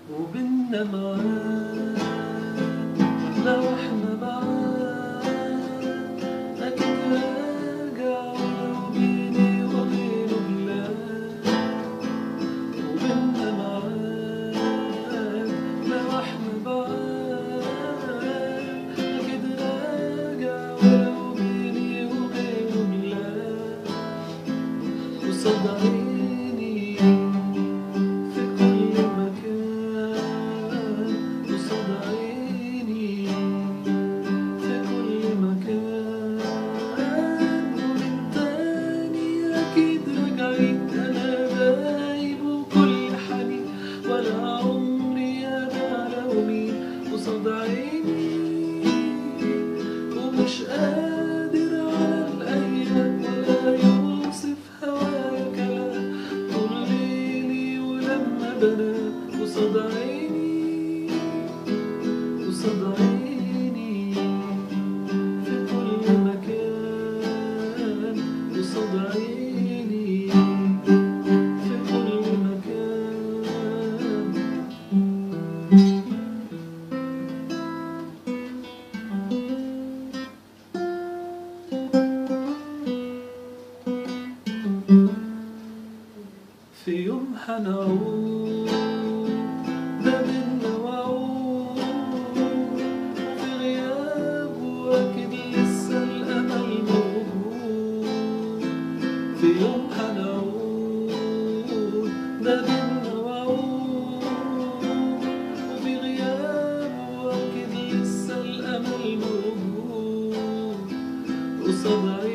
وبيننا معاد لو احنا بعاد أكيد راجع ولو بيني وبينه بلاد وبيننا معاد لو احنا بعاد أكيد راجع ولو بيني وبينه بلاد قصاد عيني في كل مكان قصاد عيني في كل مكان ومن تاني أكيد راجعين أنا دايب وكل حنين ولا عمري أنا لومي قصاد عيني ومش قادر على الأيام ولا يوصف هوايا كلام طول ليلي ولما بنام قصاد عيني قصاد عيني في كل مكان قصاد عيني في كل مكان في يوم حنعود ده بينا وعود وفي غيابه أكيد لسه الأمل موجود في يوم حنعود ده بينا وعود وفي غيابه أكيد لسه الأمل موجود قصاد عيني